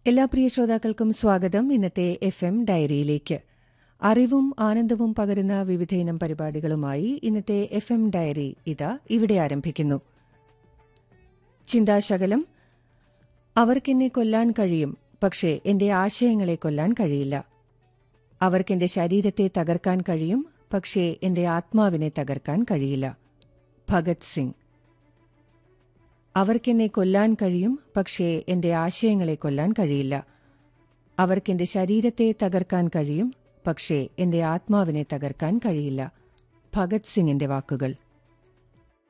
എല്ലാ പ്രിയ ശ്രോതാക്കൾക്കും സ്വാഗതം ഇന്നത്തെ എഫ് എം ഡയറിയിലേക്ക് അറിവും ആനന്ദവും പകരുന്ന വിവിധയിനം പരിപാടികളുമായി ഇന്നത്തെ എഫ് എം ഡയറി ഇതാ ഇവിടെ ആരംഭിക്കുന്നു ചിന്താശകലം അവർക്കെന്നെ കൊല്ലാൻ കഴിയും പക്ഷേ എന്റെ ആശയങ്ങളെ കൊല്ലാൻ കഴിയില്ല അവർക്കെന്റെ ശരീരത്തെ തകർക്കാൻ കഴിയും പക്ഷേ എന്റെ ആത്മാവിനെ തകർക്കാൻ കഴിയില്ല ഭഗത് സിംഗ് അവർക്കെന്നെ കൊല്ലാൻ കഴിയും പക്ഷേ എന്റെ ആശയങ്ങളെ കൊല്ലാൻ കഴിയില്ല അവർക്കെന്റെ ശരീരത്തെ തകർക്കാൻ കഴിയും പക്ഷേ എന്റെ ആത്മാവിനെ തകർക്കാൻ കഴിയില്ല ഭഗത് സിംഗിന്റെ വാക്കുകൾ